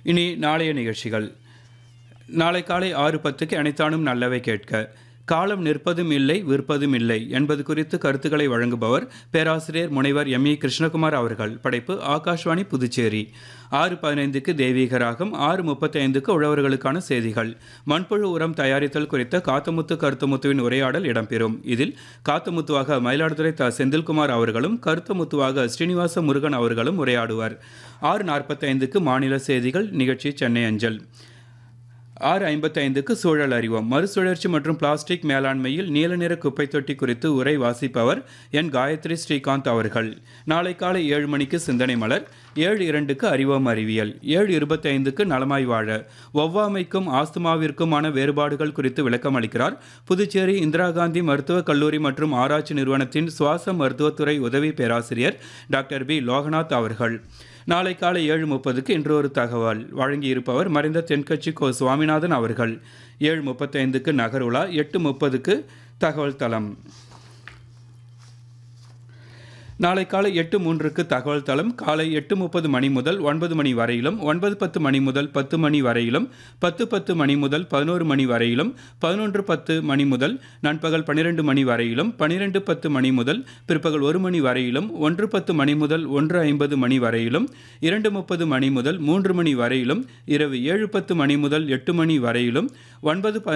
இனி நாளைய நிகழ்ச்சிகள் நாளை காலை ஆறு பத்துக்கு அனைத்தானும் நல்லவை கேட்க காலம் நிற்பதும் இல்லை விற்பதும் இல்லை என்பது குறித்து கருத்துக்களை வழங்குபவர் பேராசிரியர் முனைவர் எம் இ கிருஷ்ணகுமார் அவர்கள் படைப்பு ஆகாஷ்வாணி புதுச்சேரி ஆறு பதினைந்துக்கு தெய்வீக ராகம் ஆறு முப்பத்தைந்துக்கு உழவர்களுக்கான செய்திகள் மண்புழு உரம் தயாரித்தல் குறித்த காத்தமுத்து கருத்துமுத்துவின் உரையாடல் இடம்பெறும் இதில் காத்தமுத்துவாக மயிலாடுதுறை த செந்தில்குமார் அவர்களும் கருத்துமுத்துவாக ஸ்ரீனிவாச முருகன் அவர்களும் உரையாடுவர் ஆறு நாற்பத்தைந்துக்கு மாநில செய்திகள் நிகழ்ச்சி சென்னை அஞ்சல் ஆறு ஐம்பத்தைந்துக்கு சூழல் அறிவோம் மறுசுழற்சி மற்றும் பிளாஸ்டிக் மேலாண்மையில் நீல நிற குப்பை தொட்டி குறித்து உரை வாசிப்பவர் என் காயத்ரி ஸ்ரீகாந்த் அவர்கள் நாளை காலை ஏழு மணிக்கு சிந்தனை மலர் ஏழு இரண்டுக்கு அறிவோம் அறிவியல் ஏழு இருபத்தைந்துக்கு நலமாய் வாழ ஒவ்வாமைக்கும் ஆஸ்துமாவிற்குமான வேறுபாடுகள் குறித்து விளக்கம் அளிக்கிறார் புதுச்சேரி இந்திரா காந்தி மருத்துவக் கல்லூரி மற்றும் ஆராய்ச்சி நிறுவனத்தின் சுவாச மருத்துவத்துறை உதவி பேராசிரியர் டாக்டர் பி லோகநாத் அவர்கள் நாளை காலை ஏழு முப்பதுக்கு இன்று ஒரு தகவல் வழங்கியிருப்பவர் மறைந்த தென்கட்சி கோ சுவாமிநாதன் அவர்கள் ஏழு முப்பத்தைந்துக்கு நகருலா எட்டு முப்பதுக்கு தகவல் தளம் நாளை காலை எட்டு மூன்றுக்கு தகவல் தளம் காலை எட்டு முப்பது மணி முதல் ஒன்பது மணி வரையிலும் ஒன்பது பத்து மணி முதல் பத்து மணி வரையிலும் பத்து பத்து மணி முதல் பதினோரு மணி வரையிலும் பதினொன்று பத்து மணி முதல் நண்பகல் பன்னிரெண்டு மணி வரையிலும் பன்னிரெண்டு பத்து மணி முதல் பிற்பகல் ஒரு மணி வரையிலும் ஒன்று பத்து மணி முதல் ஒன்று ஐம்பது மணி வரையிலும் இரண்டு முப்பது மணி முதல் மூன்று மணி வரையிலும் இரவு ஏழு பத்து மணி முதல் எட்டு மணி வரையிலும் ஒன்பது